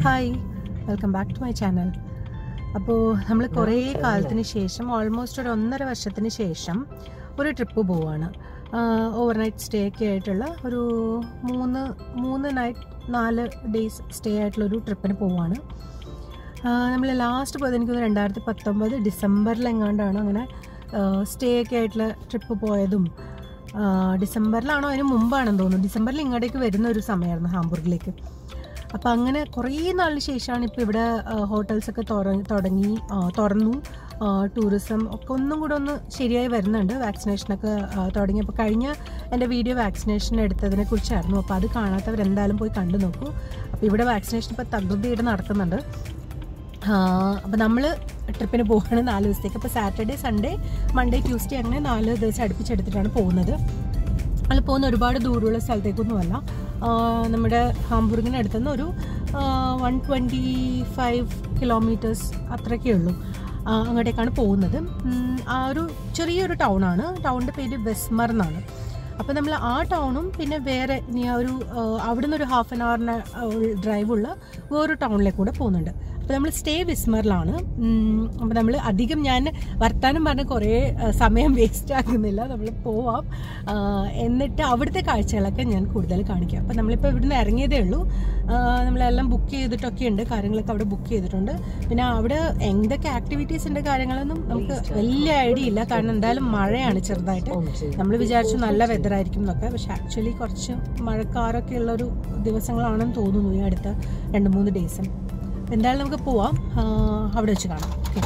Hi welcome back to my channel അപ്പോൾ നമ്മൾ കുറേ കാലത്തിന് ശേഷം ഓൾമോസ്റ്റ് ഒരു ഒന്നര വർഷത്തിന് ശേഷം ഒരു ട്രിപ്പ് പോവാണ് ഓവർനൈറ്റ് സ്റ്റേ ഒക്കെ ആയിട്ടുള്ള ഒരു മൂന്ന് മൂന്ന് നൈറ്റ് നാല് ഡേയ്സ് സ്റ്റേ ആയിട്ടുള്ള ഒരു ട്രിപ്പിന് പോവാണ് നമ്മൾ ലാസ്റ്റ് പോയത് എനിക്ക് തോന്നുന്നു രണ്ടായിരത്തി പത്തൊമ്പത് ഡിസംബറിലെങ്ങാണ്ടാണ് അങ്ങനെ സ്റ്റേ ഒക്കെ ആയിട്ടുള്ള ട്രിപ്പ് പോയതും ആ, ഡിസംബറിലാണോ അതിന് മുമ്പാണെന്ന് തോന്നുന്നു ഡിസംബറിൽ ഇങ്ങോട്ടേക്ക് വരുന്ന ഒരു സമയമായിരുന്നു ഹാംബൂർഗിലേക്ക് അപ്പോൾ അങ്ങനെ കുറേ നാളിന് ശേഷമാണ് ഇപ്പോൾ ഇവിടെ ഹോട്ടൽസൊക്കെ തുടങ്ങി ആ, തുറന്നു ടൂറിസം ഒക്കെ ഒന്നും കൂടെ ഒന്ന് ശരിയായി വരുന്നുണ്ട് വാക്സിനേഷനൊക്കെ ആ, തുടങ്ങി അപ്പോൾ കഴിഞ്ഞ എൻ്റെ വീഡിയോ വാക്സിനേഷൻ എടുത്തതിനെ കുറിച്ചായിരുന്നു അപ്പോൾ അത് കാണാത്തവർ എന്തായാലും പോയി കണ്ടു നോക്കൂ അപ്പോൾ ഇവിടെ വാക്സിനേഷൻ ഇപ്പോൾ തകൃതിയായിട്ട് നടത്തുന്നുണ്ട് അപ്പോൾ നമ്മൾ ട്രിപ്പിന് പോവുകയാണ് നാല് ദിവസത്തേക്ക് അപ്പോൾ സാറ്റർഡേ സൺഡേ മൺഡേ ട്യൂസ്ഡേ അങ്ങനെ നാല് ദിവസം അടുപ്പിച്ചെടുത്തിട്ടാണ് പോകുന്നത് അതിൽ പോകുന്ന ഒരുപാട് ദൂരമുള്ള സ്ഥലത്തേക്കൊന്നുമല്ല ആ, നമ്മുടെ ഹാംബുർഗിന് അടുത്തുനിന്ന് ഒരു വൺ ട്വൻറ്റി ഫൈവ് കിലോമീറ്റേഴ്സ് അത്രയൊക്കെ ഉള്ളൂ ആ, അങ്ങോട്ടേക്കാണ് പോകുന്നത് ഉം, ആ ഒരു ചെറിയൊരു ടൗണാണ് ടൗണിൻ്റെ പേര് വെസ്മർ എന്നാണ് അപ്പോൾ നമ്മൾ ആ ടൗണും പിന്നെ വേറെ ഇനി ആ ഒരു ആ, അവിടുന്ന് ഒരു ഹാഫ് ആൻ അവറിന് ഡ്രൈവുള്ള വേറൊരു ടൗണിലേക്ക് കൂടെ പോകുന്നുണ്ട് അപ്പോൾ നമ്മൾ സ്റ്റേ വിസ്മറിലാണ് അപ്പോൾ നമ്മൾ അധികം ഞാൻ വർത്താനം പറഞ്ഞ് കുറേ ആ, സമയം വേസ്റ്റ് ആക്കുന്നില്ല നമ്മൾ പോവാം ആ, എന്നിട്ട് അവിടുത്തെ കാഴ്ചകളൊക്കെ ഞാൻ കൂടുതൽ കാണിക്കാം അപ്പോൾ നമ്മളിപ്പോൾ ഇവിടുന്ന് ഇറങ്ങിയതേ ഉള്ളൂ ആ, നമ്മളെല്ലാം ബുക്ക് ചെയ്തിട്ടൊക്കെ ഉണ്ട് കാര്യങ്ങളൊക്കെ അവിടെ ബുക്ക് ചെയ്തിട്ടുണ്ട് പിന്നെ അവിടെ എന്തൊക്കെ ആക്ടിവിറ്റീസിൻ്റെ കാര്യങ്ങളൊന്നും നമുക്ക് വലിയ ഐഡിയ ഇല്ല കാരണം എന്തായാലും മഴയാണ് ചെറുതായിട്ട് നമ്മൾ വിചാരിച്ചു നല്ല വെതർ ആയിരിക്കും എന്നൊക്കെ പക്ഷെ ആക്ച്വലി കുറച്ച് മഴക്കാറൊക്കെ ഉള്ള ഒരു ദിവസങ്ങളാണെന്ന് തോന്നുന്നു ഈ അടുത്ത രണ്ട് മൂന്ന് ഡേയ്സും എന്തായാലും നമുക്ക് പോവാം ആ, അവിടെ വെച്ച് കാണാം ഓക്കെ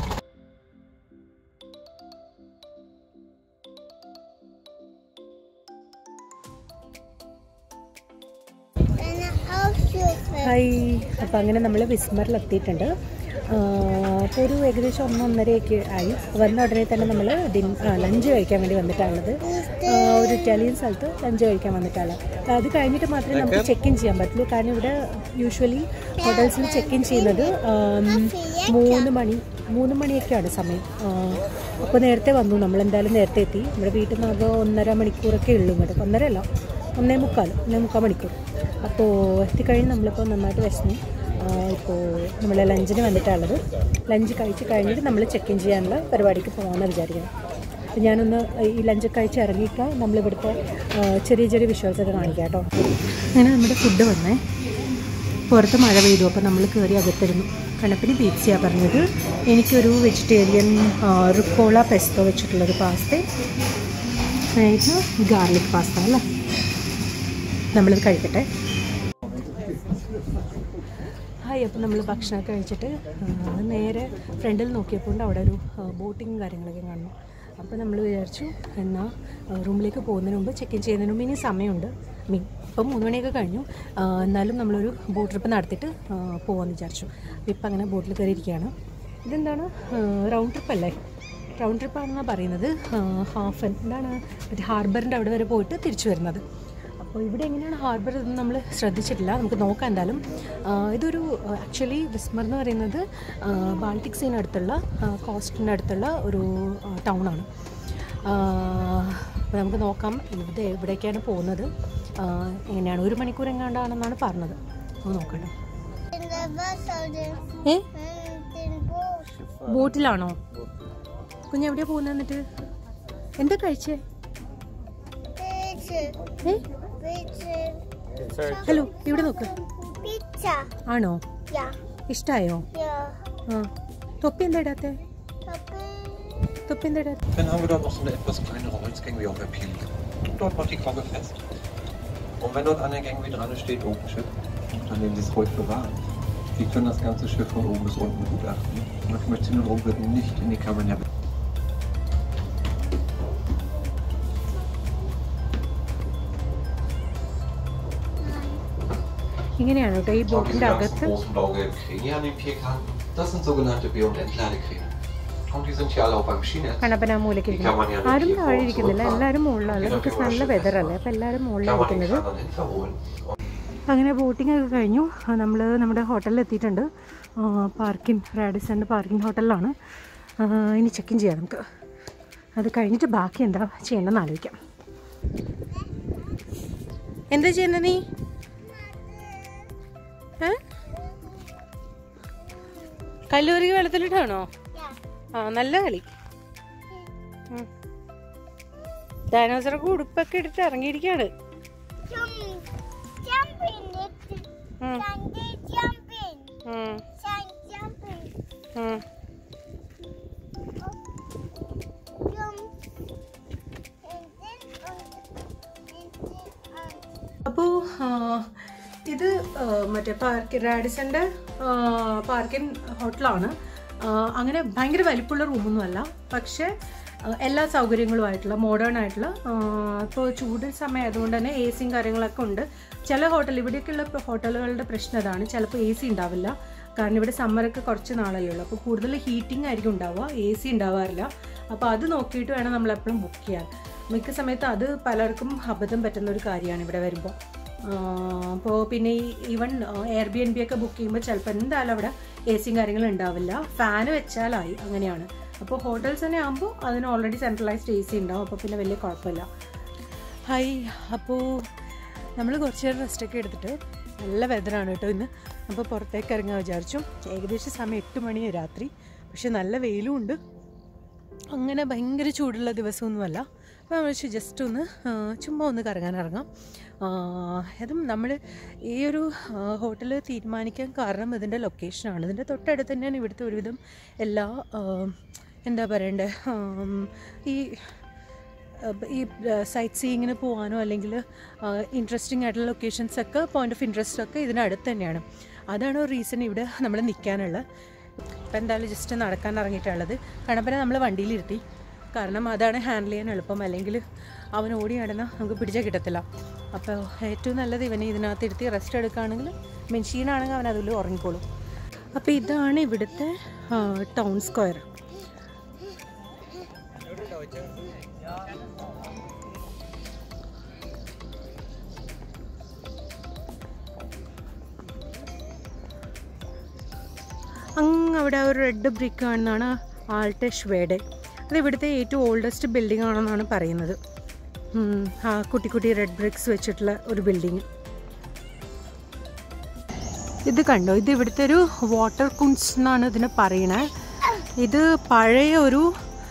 ഹായ് അപ്പം അങ്ങനെ നമ്മൾ വിസ്മറിൽ എത്തിയിട്ടുണ്ട് അപ്പോൾ ഒരു ഏകദേശം ഒന്നൊന്നരയൊക്കെ ആയി വന്ന ഉടനെ തന്നെ നമ്മൾ ഡിൻ ലഞ്ച് കഴിക്കാൻ വേണ്ടി വന്നിട്ടാണുള്ളത് ആ, ഒരു ഇറ്റാലിയൻ സ്ഥലത്ത് ലഞ്ച് കഴിക്കാൻ വന്നിട്ടാണ് അത് കഴിഞ്ഞിട്ട് മാത്രമേ നമുക്ക് ചെക്ക് ഇൻ ചെയ്യാൻ പറ്റുള്ളൂ കാരണം ഇവിടെ യൂഷ്വലി ഹോട്ടൽസിൽ ചെക്ക് ഇൻ ചെയ്യുന്നത് ആം, മൂന്ന് മണി മൂന്ന് മണിയൊക്കെയാണ് സമയം അപ്പോൾ നേരത്തെ വന്നു നമ്മൾ എന്തായാലും നേരത്തെ എത്തി നമ്മുടെ വീട്ടിൽ നിന്ന് ആകെ ഒന്നര മണിക്കൂറൊക്കെ ഉള്ളൂ ഇങ്ങോട്ട് ഒന്നര അല്ല ഒന്നേ മുക്കാൽ ഒന്നേ മുക്കാൽ മണിക്കൂർ അപ്പോൾ എത്തിക്കഴിഞ്ഞ് നമ്മളിപ്പോൾ നന്നായിട്ട് വിശന്നു ഇപ്പോൾ നമ്മൾ ലഞ്ചിന് വന്നിട്ടുള്ളത് ലഞ്ച് കഴിച്ച് കഴിഞ്ഞിട്ട് നമ്മൾ ചെക്ക് ഇൻ ചെയ്യാനുള്ള പരിപാടിക്ക് പോകാമെന്ന് വിചാരിക്കുന്നത് അപ്പോൾ ഞാനൊന്ന് ഈ ലഞ്ച് കഴിച്ച് ഇറങ്ങിയിട്ട് നമ്മളിവിടുത്തെ ആ, ചെറിയ ചെറിയ വിഷ്വൽസൊക്കെ കാണിക്കാം കേട്ടോ അങ്ങനെ നമ്മുടെ ഫുഡ് വന്നേ പുറത്ത് മഴ പെയ്തു അപ്പോൾ നമ്മൾ കയറി അകത്തിരുന്നു കണപ്പിന് പീപ്സിയാണ് പറഞ്ഞത് എനിക്കൊരു വെജിറ്റേറിയൻ റുക്കോള പെസ്തോ വെച്ചിട്ടുള്ളൊരു പാസ്ത ഇത് ഗാർലിക് പാസ്ത അല്ലേ നമ്മളിത് കഴിക്കട്ടെ ഹായ് അപ്പോൾ നമ്മൾ ഭക്ഷണമൊക്കെ കഴിച്ചിട്ട് ആ, നേരെ ഫ്രണ്ടിൽ നോക്കിയപ്പോൾ അവിടെ ഒരു ബോട്ടിങ്ങും കാര്യങ്ങളൊക്കെ കാണുന്നു അപ്പോൾ നമ്മൾ വിചാരിച്ചു എന്നാൽ റൂമിലേക്ക് പോകുന്നതിന് മുമ്പ് ചെക്ക് ഇൻ ചെയ്യുന്നതിന് മുമ്പ് ഇനി സമയമുണ്ട് മീൻ ഇപ്പം മൂന്ന് മണിയൊക്കെ കഴിഞ്ഞു ആ, എന്നാലും നമ്മളൊരു ബോട്ട് ട്രിപ്പ് നടത്തിയിട്ട് ആ, പോകാമെന്ന് വിചാരിച്ചു അപ്പോൾ ഇപ്പം അങ്ങനെ ബോട്ടിൽ കയറിയിരിക്കുകയാണ് ഇതെന്താണ് റൗണ്ട് ട്രിപ്പ് അല്ലേ റൗണ്ട് ട്രിപ്പാണെന്നാണ് പറയുന്നത് ഹാഫ് എന്താണ് മറ്റേ ഹാർബറിൻ്റെ അവിടെ വരെ പോയിട്ട് തിരിച്ചു വരുന്നത് അപ്പോൾ ഇവിടെ എങ്ങനെയാണ് ഹാർബർ ഇതൊന്നും നമ്മൾ ശ്രദ്ധിച്ചിട്ടില്ല നമുക്ക് നോക്കാം എന്തായാലും ആ, ഇതൊരു ആക്ച്വലി വിസ്മർ എന്ന് പറയുന്നത് ആ, ബാൾട്ടിക് സീന് അടുത്തുള്ള കോസ്റ്റിൻ്റെ അടുത്തുള്ള ഒരു ടൗണാണ് അപ്പോൾ നമുക്ക് നോക്കാം ഇവിടെ എവിടേക്കാണ് പോകുന്നത് ആ, എങ്ങനെയാണ് ഒരു മണിക്കൂർ എങ്ങാണ്ടാണെന്നാണ് പറഞ്ഞത് ഒന്ന് നോക്കട്ടെ ഏ ബോട്ടിലാണോ കുഞ്ഞ് എവിടെയാ പോകുന്നത് എന്നിട്ട് എന്താ കഴിച്ചേ ഏ ഹലോ ഇവിടെ നോക്ക് Pizza. ആണോ Ja. ഇഷ്ടായോ Ja. ആ തൊപ്പി എന്താ ഇടാത്തെ Papi. തൊപ്പി എന്താ ഇടാത്തെ Dann haben wir dort noch so eine etwas kleinere Holzgang wie auf der Pil. Und dort macht die Krogge fest. Und wenn dort an der Gang wie dran steht Open Ship, dann nehmen Sie es ruhig bewahren. Sie können das ganze Schiff von oben bis unten begutachten. Und ich möchte Sie nun darum bitten, nicht in die Kammer der ഇങ്ങനെയാണ് കേട്ടോ ഈ Schau, diese ബോട്ടിൻ്റെ ganzen അകത്ത് großen blau-gelben Kräne hier an den Pierkanten, das sind sogenannte B- und Entladekräne. Und die sind hier alle auf beim Schienennetz. കണ്ണപ്പന മൂലയ്ക്ക് ഇരിക്കുന്നത് ആരും താഴെ ഇരിക്കുന്നില്ല എല്ലാവരും മുകളിലാണ് ബിക്കോസ് നല്ല വെതർ അല്ലേ അപ്പം എല്ലാവരും Kann man den മുകളിലിരിക്കുന്നത് Kran dann hin verholen. അങ്ങനെ ബോട്ടിംഗ് ഒക്കെ കഴിഞ്ഞു നമ്മൾ നമ്മുടെ ഹോട്ടലിൽ എത്തിയിട്ടുണ്ട് പാർക്കിൻ റാഡിസൻ്റെ പാർക്കിംഗ് ഹോട്ടലിലാണ് ആ, ഇനി ചെക്ക് ഇൻ ചെയ്യാം നമുക്ക് അത് കഴിഞ്ഞിട്ട് ബാക്കി എന്താ ചെയ്യേണ്ടതെന്ന് ആലോചിക്കാം എന്താ ചെയ്യുന്നത് നീ ഏ കല്ലൂരി വെള്ളത്തിലിട്ടാണോ Yeah. ആ നല്ല കളി ഡൈനോസറൊക്കെ ഉടുപ്പൊക്കെ ഇട്ടിട്ട് ഇറങ്ങിയിരിക്കാണ് Jump. Jumping. It's ഉം, Sunday jumping. ഉം, Sun jumping. ഉം. Jump. And then on. And then on. അപ്പോൾ ഇത് ആ, മറ്റേ പാർക്ക് റാഡിസന്റെ പാർക്കിൻ ഹോട്ടലാണ് ആ, അങ്ങനെ ഭയങ്കര വലിപ്പമുള്ള റൂമൊന്നുമല്ല പക്ഷേ ആ, എല്ലാ സൗകര്യങ്ങളുമായിട്ടുള്ള മോഡേൺ ആയിട്ടുള്ള ഇപ്പോൾ ചൂട് സമയം ആയതുകൊണ്ട് തന്നെ എ സിയും കാര്യങ്ങളൊക്കെ ഉണ്ട് ചില ഹോട്ടൽ ഇവിടെയൊക്കെയുള്ള ഹോട്ടലുകളുടെ പ്രശ്നം അതാണ് ചിലപ്പോൾ എ സി ഉണ്ടാവില്ല കാരണം ഇവിടെ സമ്മറൊക്കെ കുറച്ച് നാളല്ലേ ഉള്ളൂ അപ്പോൾ കൂടുതൽ ഹീറ്റിംഗ് ആയിരിക്കും ഉണ്ടാവുക എ സി ഉണ്ടാവാറില്ല അപ്പോൾ അത് നോക്കിയിട്ട് വേണം നമ്മൾ എപ്പോഴും ബുക്ക് ചെയ്യാൻ മിക്ക സമയത്ത് അത് പലർക്കും അബദ്ധം പറ്റുന്ന ഒരു കാര്യമാണ് ഇവിടെ വരുമ്പോൾ അപ്പോൾ പിന്നെ ഈ even Airbnb ഒക്കെ ബുക്ക് ചെയ്യുമ്പോൾ ചിലപ്പോൾ എന്തായാലും അവിടെ എ സിയും കാര്യങ്ങളും ഉണ്ടാവില്ല ഫാന് വെച്ചാലായി അങ്ങനെയാണ് അപ്പോൾ ഹോട്ടൽസ് തന്നെ ആകുമ്പോൾ അതിന് ഓൾറെഡി സെൻട്രലൈസ്ഡ് എ സി ഉണ്ടാവും അപ്പോൾ പിന്നെ വലിയ കുഴപ്പമില്ല ഹായ് അപ്പോൾ നമ്മൾ കുറച്ച് നേരം റെസ്റ്റൊക്കെ എടുത്തിട്ട് നല്ല വെതറാണ് കേട്ടോ ഇന്ന് അപ്പോൾ പുറത്തേക്ക് ഇറങ്ങാൻ വിചാരിച്ചു ഏകദേശം സമയം എട്ട് മണി രാത്രി പക്ഷെ നല്ല വെയിലും ഉണ്ട് അങ്ങനെ ഭയങ്കര ചൂടുള്ള ദിവസമൊന്നുമല്ല അപ്പോൾ നമ്മൾ വെച്ച് ജസ്റ്റ് ഒന്ന് ആ, ചുമ്മാ ഒന്ന് കറങ്ങാൻ ഇറങ്ങാം ആ, അതും നമ്മൾ ഈ ഒരു ഹോട്ടൽ തീരുമാനിക്കാൻ കാരണം ഇതിൻ്റെ ലൊക്കേഷനാണ് ഇതിൻ്റെ തൊട്ടടുത്ത് തന്നെയാണ് ഇവിടുത്തെ ഒരുവിധം എല്ലാ ആ, എന്താ പറയണ്ടേ ആം, ഈ അഹ് ഈ സൈറ്റ് സീയിങ്ങിന് പോകാനോ അല്ലെങ്കിൽ ഇൻട്രസ്റ്റിംഗ് ആയിട്ടുള്ള ലൊക്കേഷൻസ് ഒക്കെ പോയിന്റ് ഓഫ് ഇൻട്രസ്റ്റ് ഒക്കെ ഇതിനടുത്ത് തന്നെയാണ് അതാണ് ഒരു റീസൺ ഇവിടെ നമ്മൾ നിൽക്കാനുള്ളത് ഇപ്പം എന്തായാലും ജസ്റ്റ് നടക്കാൻ ഇറങ്ങിയിട്ടുള്ളത് കണപ്പനെ നമ്മൾ വണ്ടിയിലിരുത്തി കാരണം അതാണ് ഹാൻഡിൽ ചെയ്യാൻ എളുപ്പം അല്ലെങ്കിൽ അവൻ ഓടി നടന്നാൽ നമുക്ക് പിടിച്ചാൽ കിട്ടത്തില്ല അപ്പോൾ ഏറ്റവും നല്ലത് ഇവനെ ഇതിനകത്ത് ഇരുത്തി റെസ്റ്റ് എടുക്കുകയാണെങ്കിൽ മെഷീനാണെങ്കിൽ അവൻ അതിൽ ഉറങ്ങിക്കോളും അപ്പോൾ ഇതാണ് ഇവിടുത്തെ ടൗൺ സ്ക്വയർ അങ്ങ് അവിടെ ആ ഒരു റെഡ് ബ്രിക്ക് കാണുന്നതാണ് ആൾട്ടെ ഷ്വേഡെ അത് ഇവിടുത്തെ ഏറ്റവും ഓൾഡസ്റ്റ് ബിൽഡിംഗ് ആണെന്നാണ് പറയുന്നത് ഉം, ആ കുട്ടി കുട്ടി റെഡ് ബ്രിക്സ് വെച്ചിട്ടുള്ള ഒരു ബിൽഡിങ് ഇത് കണ്ടോ ഇത് ഇവിടുത്തെ ഒരു വാട്ടർ കുൻസ് എന്നാണ് ഇതിനെ പറയണേ ഇത് പഴയ ഒരു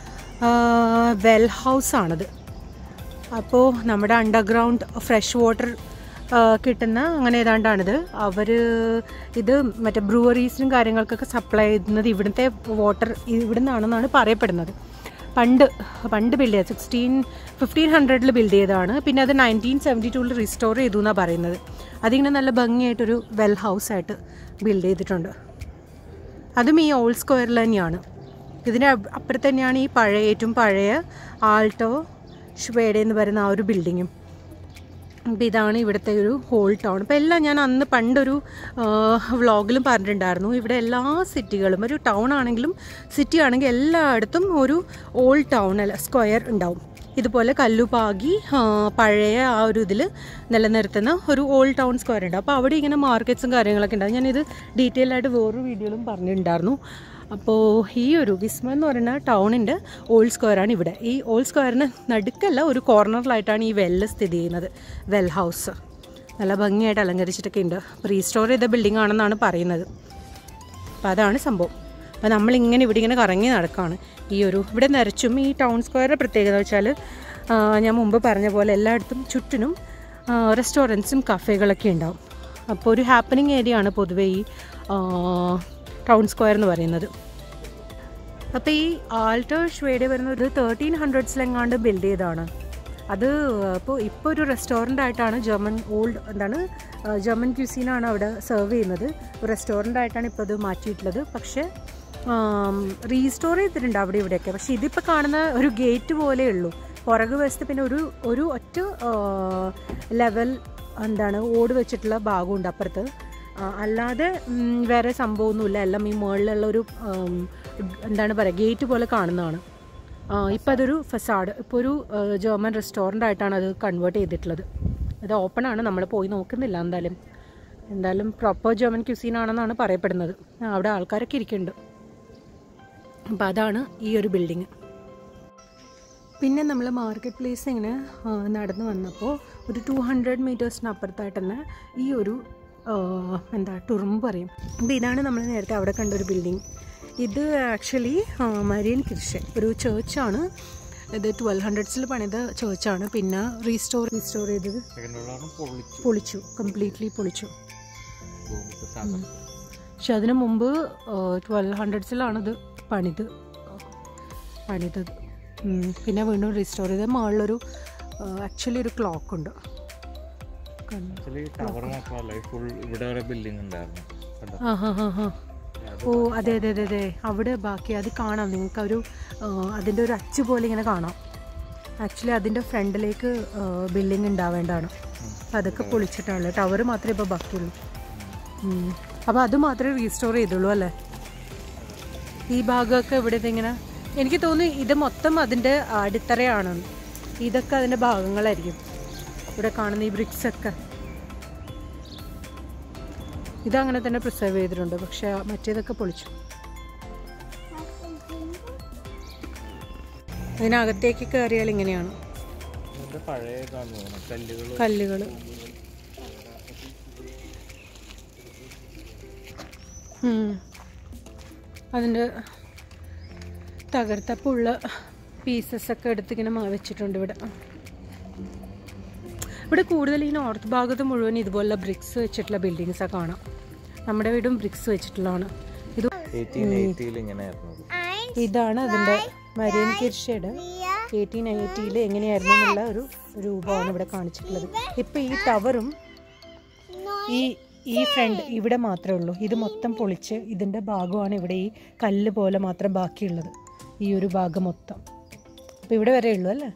വെൽ ഹൗസ് ആണിത് അപ്പോൾ നമ്മുടെ അണ്ടർഗ്രൗണ്ട് ഫ്രഷ് വാട്ടർ കിട്ടുന്ന അങ്ങനെ ഏതാണ്ടാണിത് അവർ ഇത് മറ്റേ ബ്രൂവറീസിനും കാര്യങ്ങൾക്കൊക്കെ സപ്ലൈ ചെയ്യുന്നത് ഇവിടുത്തെ വാട്ടർ ഇവിടെ നിന്നാണെന്നാണ് പറയപ്പെടുന്നത് പണ്ട് പണ്ട് ബിൽഡ് ചെയ്തത് സിക്സ്റ്റീൻ ഫിഫ്റ്റീൻ ഹൺഡ്രഡിൽ ബിൽഡ് ചെയ്തതാണ് പിന്നെ അത് നയൻറ്റീൻ സെവൻറ്റി ടൂവിൽ റിസ്റ്റോർ ചെയ്തു എന്നാണ് പറയുന്നത് അതിങ്ങനെ നല്ല ഭംഗിയായിട്ടൊരു വെൽ ഹൗസായിട്ട് ബിൽഡ് ചെയ്തിട്ടുണ്ട് അതും ഈ ഓൾഡ് സ്ക്വയറിൽ തന്നെയാണ് ഇതിന് അപ്പ- അപ്പുറത്ത് തന്നെയാണ് ഈ പഴയ ഏറ്റവും പഴയ ആൾട്ടോ ഷ്വേഡ എന്ന് പറയുന്ന ആ ഒരു ബിൽഡിങ്ങും അപ്പം ഇതാണ് ഇവിടുത്തെ ഒരു ഹോൾ ടൗൺ അപ്പോൾ എല്ലാം ഞാൻ അന്ന് പണ്ടൊരു വ്ളോഗിലും പറഞ്ഞിട്ടുണ്ടായിരുന്നു ഇവിടെ എല്ലാ സിറ്റികളും ഒരു ടൗൺ ആണെങ്കിലും സിറ്റി ആണെങ്കിൽ എല്ലായിടത്തും ഒരു ഓൾഡ് ടൗൺ അല്ല സ്ക്വയർ ഉണ്ടാവും ഇതുപോലെ കല്ലുപാകി ആ, പഴയ ആ ഒരു ഇതിൽ നിലനിർത്തുന്ന ഒരു ഓൾഡ് ടൗൺ സ്ക്വയർ ഉണ്ട് അപ്പോൾ അവിടെ ഇങ്ങനെ മാർക്കറ്റ്സും കാര്യങ്ങളൊക്കെ ഉണ്ടാവും ഞാനിത് ഡീറ്റെയിൽ ആയിട്ട് വേറൊരു വീഡിയോയിലും പറഞ്ഞിട്ടുണ്ടായിരുന്നു അപ്പോൾ ഈ ഒരു വിസ്മ എന്ന് പറയുന്ന ടൗണിൻ്റെ ഓൾഡ് സ്ക്വയറാണ് ഇവിടെ ഈ ഓൾഡ് സ്ക്വയറിന് നടുക്കല്ല ഒരു കോർണറിലായിട്ടാണ് ഈ വെല്ല് സ്ഥിതി ചെയ്യുന്നത് വെൽ ഹൗസ് നല്ല ഭംഗിയായിട്ട് അലങ്കരിച്ചിട്ടൊക്കെ ഉണ്ട് റീസ്റ്റോർ ചെയ്ത ബിൽഡിംഗ് ആണെന്നാണ് പറയുന്നത് അപ്പോൾ അതാണ് സംഭവം അപ്പോൾ നമ്മളിങ്ങനെ ഇവിടെ ഇങ്ങനെ കറങ്ങി നടക്കുകയാണ് ഈ ഒരു ഇവിടെ നിറച്ചും ഈ ടൗൺ സ്ക്വയറിൻ്റെ പ്രത്യേകത വെച്ചാൽ ആ, ഞാൻ മുമ്പ് പറഞ്ഞ പോലെ എല്ലായിടത്തും ചുറ്റിനും റെസ്റ്റോറൻറ്റ്സും കഫേകളൊക്കെ ഉണ്ടാവും അപ്പോൾ ഒരു ഹാപ്പനിങ് ഏരിയ ആണ് പൊതുവേ ഈ ആ, ടൗൺ സ്ക്വയർ എന്ന് പറയുന്നത് അപ്പോൾ ഈ ആൾട്ടോ ഷ്വേഡ് വരുന്ന ഒരു തേർട്ടീൻ ഹൺഡ്രഡ്സിലെങ്ങാണ്ട് ബിൽഡ് ചെയ്തതാണ് അത് അപ്പോൾ ഇപ്പോൾ ഒരു റെസ്റ്റോറൻ്റ് ആയിട്ടാണ് ജർമ്മൻ ഓൾഡ് എന്താണ് ആ, ജർമ്മൻ ക്യൂസീനാണ് അവിടെ സെർവ് ചെയ്യുന്നത് റെസ്റ്റോറൻ്റ് ആയിട്ടാണ് ഇപ്പോൾ അത് മാറ്റിയിട്ടുള്ളത് പക്ഷേ റീസ്റ്റോർ ചെയ്തിട്ടുണ്ട് അവിടെ ഇവിടെയൊക്കെ പക്ഷേ ഇതിപ്പോൾ കാണുന്ന ഒരു ഗേറ്റ് പോലെ ഉള്ളൂ പുറകു വശത്ത് പിന്നെ ഒരു ഒരു ഒറ്റ ലെവൽ എന്താണ് ഓട് വെച്ചിട്ടുള്ള ഭാഗമുണ്ട് അപ്പുറത്ത് ആ, അല്ലാതെ ഉം, വേറെ സംഭവമൊന്നുമില്ല എല്ലാം ഈ മുകളിലുള്ള ഒരു ഉം, എന്താണ് പറയുക ഗേറ്റ് പോലെ കാണുന്നതാണ് ഇപ്പം അതൊരു ഫസാഡ് ഇപ്പോൾ ഒരു ആ, ജർമ്മൻ റെസ്റ്റോറൻ്റ് ആയിട്ടാണ് അത് കൺവേർട്ട് ചെയ്തിട്ടുള്ളത് അത് ഓപ്പൺ ആണ് നമ്മൾ പോയി നോക്കുന്നില്ല എന്തായാലും എന്തായാലും പ്രോപ്പർ ജർമ്മൻ ക്യൂസീൻ ആണെന്നാണ് പറയപ്പെടുന്നത് ആ, അവിടെ ആൾക്കാരൊക്കെ ഇരിക്കുന്നുണ്ട് അപ്പോൾ അതാണ് ഈ ഒരു ബിൽഡിങ് പിന്നെ നമ്മൾ മാർക്കറ്റ് പ്ലേസ് ഇങ്ങനെ ആ, നടന്നു വന്നപ്പോൾ ഒരു ടു ഹൺഡ്രഡ് മീറ്റേഴ്സിന് അപ്പുറത്തായിട്ട് തന്നെ ഈ ഒരു ആ, എന്താ ടുറുമ്പ് പറയും അപ്പോൾ ഇതാണ് നമ്മൾ നേരത്തെ അവിടെ കണ്ട ഒരു ബിൽഡിങ് ഇത് ആക്ച്വലി മരിയൻ കിർഷെ ഒരു ചേർച്ചാണ് ഇത് ട്വൽവ് ഹൺഡ്രഡ്സിൽ പണിത ചേർച്ചാണ് പിന്നെ റീസ്റ്റോർ റീസ്റ്റോർ ചെയ്തത് സെക്കൻഡ് ഫ്ലോറാണ് പൊളിച്ചു പൊളിച്ചു കംപ്ലീറ്റ്ലി പൊളിച്ചു റൂമൊക്കെ തകർന്നു പക്ഷെ അതിനു മുമ്പ് ട്വൽവ് ഹൺഡ്രഡ്സിലാണിത് പണിത് പണിതത് ഉം. പിന്നെ വീണ്ടും റീസ്റ്റോർ ചെയ്ത് മുകളിലൊരു ആക്ച്വലി ഒരു ക്ലോക്ക് ഉണ്ട് കണ്ടോ? ആക്ച്വലി ടവർ മാത്രമല്ല ഫുൾ ഇവിടെ വരെ ബിൽഡിംഗ് ഉണ്ടായിരുന്നു കണ്ടോ? ആ ഹാ ഹാ ഹാ അത് ഓ അതെ അതെ അതെ അതെ അവിടെ ബാക്കി അത് കാണാം നിങ്ങൾക്ക് ഒരു അതിൻ്റെ ഒരു അച്ച് പോലെ ഇങ്ങനെ കാണാം ആക്ച്വലി അതിൻ്റെ ഫ്രണ്ടിലേക്ക് ബിൽഡിംഗ് ഉണ്ടാവേണ്ടതാണ് അപ്പം അതൊക്കെ പൊളിച്ചിട്ടാണല്ലോ ടവർ മാത്രമേ ഇപ്പോൾ ബാക്കിയുള്ളൂ അപ്പോൾ അത് മാത്രമേ റീസ്റ്റോർ ചെയ്തുള്ളൂ അല്ലേ ഈ ഭാഗമൊക്കെ ഇവിടെ ഇതിങ്ങനെ എനിക്ക് തോന്നുന്നു ഇത് മൊത്തം അതിൻ്റെ അടിത്തറയാണെന്ന് ഇതൊക്കെ അതിൻ്റെ ഭാഗങ്ങളായിരിക്കും ഇവിടെ കാണുന്ന ഈ ബ്രിക്സ് ഒക്കെ ഇതങ്ങനെ തന്നെ പ്രിസർവ് ചെയ്തിട്ടുണ്ട് പക്ഷെ മറ്റേതൊക്കെ പൊളിച്ചു ഇതിനകത്തേക്ക് കയറിയാൽ ഇങ്ങനെയാണ് ഇതിന്റെ പഴയ ഇതാന്ന് തോന്നുന്നു കല്ലുകൾ കല്ലുകൾ അതിൻ്റെ തകർത്തപ്പുള്ള പീസസ് ഒക്കെ എടുത്തിങ്ങനെ മാ- വെച്ചിട്ടുണ്ട് ഇവിടെ ഇവിടെ കൂടുതൽ ഈ നോർത്ത് ഭാഗത്ത് മുഴുവൻ ഇതുപോലുള്ള ബ്രിക്സ് വെച്ചിട്ടുള്ള ബിൽഡിങ്സ് ഒക്കെ കാണാം നമ്മുടെ വീടും ബ്രിക്സ് വെച്ചിട്ടുള്ളതാണ് ഇത് എയ്റ്റീൻ എയ്റ്റിയിൽ ഇങ്ങനെയായിരുന്നു അത്. Eins, ഇതാണ് അതിൻ്റെ മരിയൻ കിർഷയുടെ vier, എയ്റ്റീൻ എയ്റ്റിയിൽ എങ്ങനെയായിരുന്നു എന്നുള്ള ഒരു രൂപമാണ് ഇവിടെ കാണിച്ചിട്ടുള്ളത് ഇപ്പം ഈ ടവറും neun, ഈ ഈ ഫ്രണ്ട് ഇവിടെ മാത്രമേ ഉള്ളൂ ഇത് മൊത്തം പൊളിച്ച് ഇതിൻ്റെ ഭാഗമാണ് ഇവിടെ ഈ കല്ല് പോലെ മാത്രം ബാക്കിയുള്ളത് ഈ ഒരു ഭാഗം മൊത്തം അപ്പം ഇവിടെ വരെ ഉള്ളൂ അല്ലേ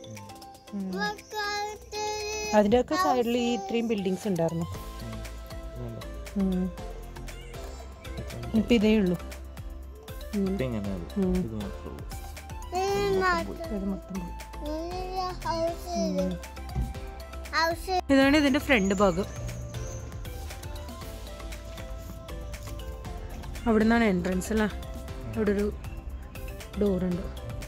Wakarte, അതിൻ്റെയൊക്കെ സൈഡിൽ ഈ ഇത്രയും ബിൽഡിങ്സ് ഉണ്ടായിരുന്നു ഇതുണ്ടോ? ഉം. ഇപ്പം ഇതേ ഉള്ളൂ ഉം. ഇത് ഇങ്ങനെയാണ് ഉം. ഇത് മാത്രമേ ഉള്ളൂ Niemand, ഇത് മൊത്തം പോയി. Hause, Hause, ഇതാണ് ഇതിന്റെ ഫ്രണ്ട് ഭാഗം അവിടെ നിന്നാണ് എൻട്രൻസ് അല്ലേ അവിടെ ഒരു ഡോറുണ്ട്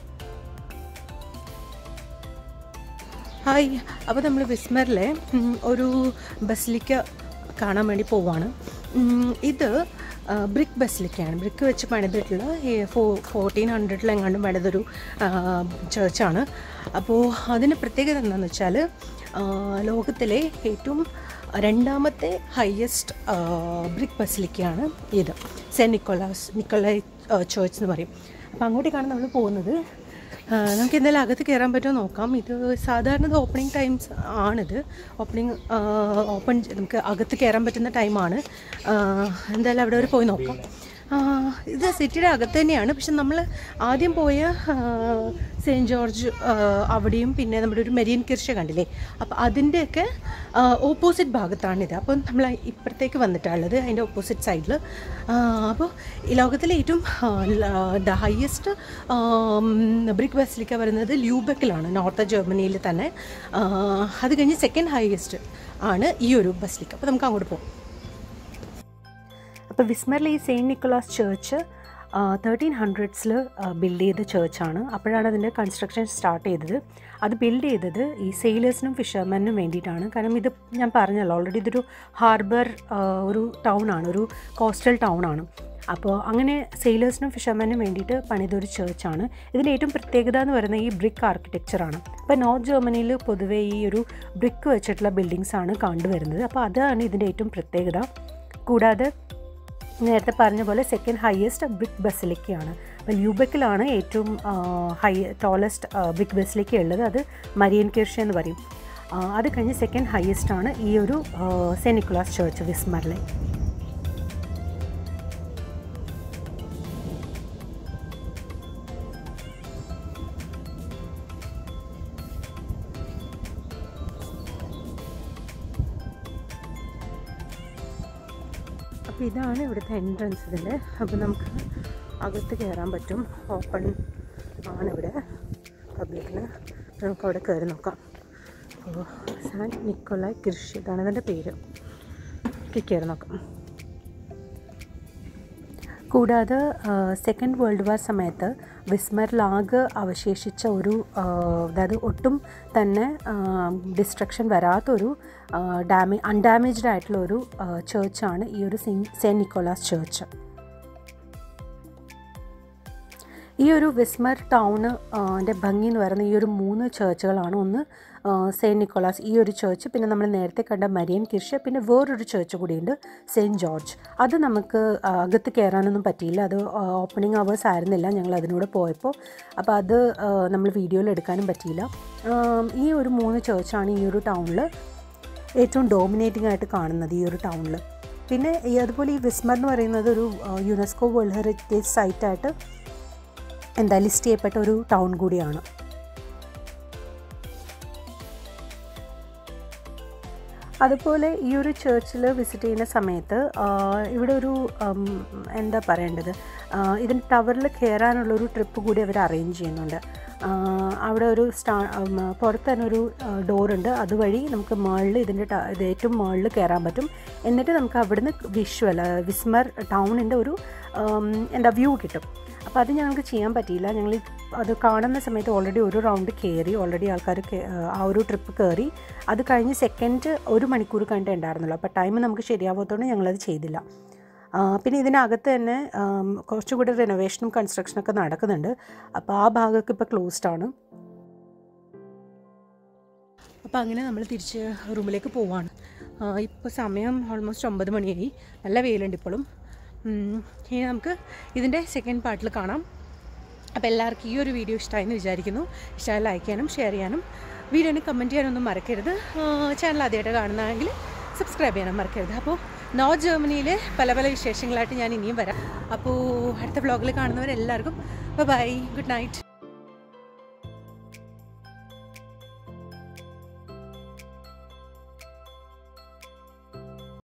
ഹായ് അപ്പോൾ നമ്മൾ വിസ്മറിലെ ഉം, ഒരു ബസിലിക്ക കാണാൻ വേണ്ടി പോവാണ് ഉം, ഇത് ബ്രിക്ക് ബസിലിക്കയാണ് ബ്രിക്ക് വെച്ച് പണിതിട്ടുള്ള ഈ ഫോ ഫോർട്ടീൻ ഹൺഡ്രഡിൽ എങ്ങാണ്ടും പണിതൊരു ചേർച്ചാണ് അപ്പോൾ അതിന് പ്രത്യേകത എന്താണെന്ന് വെച്ചാൽ ലോകത്തിലെ ഏറ്റവും രണ്ടാമത്തെ ഹയസ്റ്റ് ബ്രിക്ക് ബസിലിക്കയാണ് ഇത് സെൻറ്റ് നിക്കോളാസ് നിക്കോളായി ചേർച്ച് എന്ന് പറയും അപ്പോൾ അങ്ങോട്ടേക്കാണ് നമ്മൾ പോകുന്നത് ആ, നമുക്ക് എന്തായാലും അകത്ത് കയറാൻ പറ്റുമോ നോക്കാം ഇത് സാധാരണ ഇത് ഓപ്പണിംഗ് ടൈംസ് ആണിത് ഓപ്പണിംഗ് ഓപ്പൺ നമുക്ക് അകത്ത് കയറാൻ പറ്റുന്ന ടൈമാണ് എന്തായാലും അവിടെ വരെ പോയി നോക്കാം ആ, ഇത് സിറ്റിയുടെ അകത്ത് തന്നെയാണ് പക്ഷെ നമ്മൾ ആദ്യം പോയ സെയിൻറ്റ് ജോർജ് ആ, അവിടെയും പിന്നെ നമ്മുടെ ഒരു മെരീൻ കിർഷ കണ്ടില്ലേ അപ്പോൾ അതിൻ്റെയൊക്കെ ഓപ്പോസിറ്റ് ഭാഗത്താണിത് അപ്പം നമ്മൾ ഇപ്പുറത്തേക്ക് വന്നിട്ടുള്ളത് അതിൻ്റെ ഓപ്പോസിറ്റ് സൈഡിൽ അപ്പോൾ ഈ ലോകത്തിലെ ഏറ്റവും ദ ഹയസ്റ്റ് ബ്രിക്ക് ബസിലിക്ക വരുന്നത് ല്യൂബക്കിലാണ് നോർത്ത് ജർമ്മനിയിൽ തന്നെ ആ, അത് കഴിഞ്ഞ് സെക്കൻഡ് ഹയസ്റ്റ് ആണ് ഈ ഒരു ബസിലിക്ക അപ്പോൾ നമുക്ക് അങ്ങോട്ട് പോകാം അപ്പോൾ വിസ്മറിലെ ഈ സെയിൻറ്റ് നിക്കോളാസ് ചേർച്ച് തേർട്ടീൻ ഹൺഡ്രഡ്സിൽ ബിൽഡ് ചെയ്ത ചേർച്ചാണ് അപ്പോഴാണ് അതിൻ്റെ കൺസ്ട്രക്ഷൻ സ്റ്റാർട്ട് ചെയ്തത് അത് ബിൽഡ് ചെയ്തത് ഈ സെയിലേഴ്സിനും ഫിഷർമാനും വേണ്ടിയിട്ടാണ് കാരണം ഇത് ഞാൻ പറഞ്ഞല്ലോ ഓൾറെഡി ഇതൊരു ഹാർബർ ഒരു ടൗൺ ആണ് ഒരു കോസ്റ്റൽ ടൗൺ ആണ് അപ്പോൾ അങ്ങനെ സെയിലേഴ്സിനും ഫിഷർമാനും വേണ്ടിയിട്ട് പണിതൊരു ചേർച്ചാണ് ഇതിൻ്റെ ഏറ്റവും പ്രത്യേകത എന്ന് പറയുന്നത് ഈ ബ്രിക്ക് ആർക്കിടെക്ചറാണ് അപ്പോൾ നോർത്ത് ജർമ്മനിയിൽ പൊതുവേ ഈ ഒരു ബ്രിക്ക് വെച്ചിട്ടുള്ള ബിൽഡിങ്സ് ആണ് കണ്ടുവരുന്നത് അപ്പോൾ അതാണ് ഇതിൻ്റെ ഏറ്റവും പ്രത്യേകത കൂടാതെ നേരത്തെ പറഞ്ഞ പോലെ സെക്കൻഡ് ഹയസ്റ്റ് ബ്രിക്ക് ബസിലിക്കയാണ് അപ്പോൾ ല്യൂബക്കിലാണ് ഏറ്റവും ഹൈ ടോളസ്റ്റ് ബ്രിക്ക് ബസിലിക്ക ഉള്ളത് അത് മരിയൻ കിർഷ എന്ന് പറയും ആ, അത് കഴിഞ്ഞ് സെക്കൻഡ് ഹയസ്റ്റ് ആണ് ഈ ഒരു സെൻറ്റ് നിക്കോളാസ് ചേർച്ച് വിസ്മറിലെ അപ്പോൾ ഇതാണ് ഇവിടുത്തെ എൻട്രൻസ് ഇതിൻ്റെ അപ്പോൾ നമുക്ക് അകത്ത് കയറാൻ പറ്റും ഓപ്പൺ ആണ് ഇവിടെ പബ്ലിക്കിന് നമുക്ക് അവിടെ കയറി നോക്കാം അപ്പോൾ സാൻ നിക്കോളായ് കൃഷി ഇതാണ് ഇതിൻ്റെ പേര് ഓക്കെ കയറി നോക്കാം കൂടാതെ സെക്കൻഡ് വേൾഡ് വാർ സമയത്ത് വിസ്മറിലാകെ അവശേഷിച്ച ഒരു ആ, അതായത് ഒട്ടും തന്നെ ഡിസ്ട്രക്ഷൻ വരാത്തൊരു ഡാമേ അൺഡാമേജ്ഡ് ആയിട്ടുള്ള ഒരു ചേർച്ചാണ് ഈ ഒരു സെയിൻ സെൻറ്റ് നിക്കോളാസ് ചേർച്ച് ഈ ഒരു വിസ്മർ ടൗണ് ൻ്റെ ഭംഗി എന്ന് പറയുന്ന ഈ ഒരു മൂന്ന് ചേർച്ചുകളാണ് ഒന്ന് സെയിൻറ്റ് നിക്കോളാസ് ഈ ഒരു ചേർച്ച് പിന്നെ നമ്മൾ നേരത്തെ കണ്ട മരിയൻ കിർഷ പിന്നെ വേറൊരു ചേർച്ച് കൂടിയുണ്ട് സെയിൻറ്റ് ജോർജ് അത് നമുക്ക് ആ, അകത്ത് കയറാനൊന്നും പറ്റിയില്ല അത് ഓപ്പണിംഗ് അവേഴ്സ് ആയിരുന്നില്ല ഞങ്ങൾ അതിനൂടെ പോയപ്പോൾ അപ്പോൾ അത് ആ, നമ്മൾ വീഡിയോയിൽ എടുക്കാനും പറ്റിയില്ല ആം, ഈ ഒരു മൂന്ന് ചേർച്ചാണ് ഈ ഒരു ടൗണിൽ ഏറ്റവും ഡോമിനേറ്റിംഗ് ആയിട്ട് കാണുന്നത് ഈ ഒരു ടൗണിൽ പിന്നെ ഈ അതുപോലെ ഈ വിസ്മർ എന്ന് പറയുന്നത് ഒരു ആ, യുനെസ്കോ വേൾഡ് ഹെറിറ്റേജ് സൈറ്റായിട്ട് എന്താ ലിസ്റ്റ് ചെയ്യപ്പെട്ട ഒരു ടൗൺ കൂടിയാണ് അതുപോലെ ഈ ഒരു ചേർച്ചിൽ വിസിറ്റ് ചെയ്യുന്ന സമയത്ത് ആ, ഇവിടെ ഒരു ഉം, എന്താ പറയേണ്ടത് ആ, ഇതിന് ടവറിൽ കയറാനുള്ളൊരു ട്രിപ്പ് കൂടി അവർ അറേഞ്ച് ചെയ്യുന്നുണ്ട് ആ, അവിടെ ഒരു സ്റ്റാ ഉം, പുറത്ത് തന്നെ ഒരു ഡോറുണ്ട് അതുവഴി നമുക്ക് മുകളിൽ ഇതിൻ്റെ ട- ഇത് ഏറ്റവും മുകളിൽ കയറാൻ പറ്റും എന്നിട്ട് നമുക്ക് അവിടുന്ന് വിഷ്വൽ വിസ്മർ ടൗണിൻ്റെ ഒരു ഉം, എന്താ വ്യൂ കിട്ടും അപ്പോൾ അത് ഞങ്ങൾക്ക് ചെയ്യാൻ പറ്റിയില്ല ഞങ്ങൾ അത് കാണുന്ന സമയത്ത് ഓൾറെഡി ഒരു റൗണ്ട് കയറി ഓൾറെഡി ആൾക്കാർ ആ ഒരു ട്രിപ്പ് കയറി അത് കഴിഞ്ഞ് സെക്കൻഡ് ഒരു മണിക്കൂർ കഴിഞ്ഞിട്ടേ ഉണ്ടായിരുന്നുള്ളൂ അപ്പോൾ ടൈം നമുക്ക് ശരിയാവാത്തതുകൊണ്ട് ഞങ്ങളത് ചെയ്തില്ല ആ, പിന്നെ ഇതിനകത്ത് തന്നെ ആം, കുറച്ചുകൂടി റിനോവേഷനും കൺസ്ട്രക്ഷനൊക്കെ നടക്കുന്നുണ്ട് അപ്പോൾ ആ ഭാഗമൊക്കെ ഇപ്പോൾ ക്ലോസ്ഡ് ആണ് അപ്പോൾ അങ്ങനെ നമ്മൾ തിരിച്ച് റൂമിലേക്ക് പോവാണ് ഇപ്പോൾ സമയം ഓൾമോസ്റ്റ് ഒമ്പത് മണിയായി നല്ല വെയിലുണ്ട് ഇപ്പോഴും ഉം, ഇനി നമുക്ക് ഇതിൻ്റെ സെക്കൻഡ് പാർട്ടിൽ കാണാം അപ്പോൾ എല്ലാവർക്കും ഈ ഒരു വീഡിയോ ഇഷ്ടമായെന്ന് വിചാരിക്കുന്നു ഇഷ്ടമായി ലൈക്ക് ചെയ്യാനും ഷെയർ ചെയ്യാനും വീഡിയോന് കമൻറ്റ് ചെയ്യാനൊന്നും മറക്കരുത് ചാനൽ ആദ്യമായിട്ട് കാണുന്നതെങ്കിൽ സബ്സ്ക്രൈബ് ചെയ്യാനും മറക്കരുത് അപ്പോൾ നോർത്ത് ജർമ്മനിയിലെ പല പല വിശേഷങ്ങളായിട്ട് ഞാൻ ഇനിയും വരാം അപ്പോൾ അടുത്ത വ്ളോഗിൽ കാണുന്നവരെല്ലാവർക്കും ബൈ ഗുഡ് നൈറ്റ്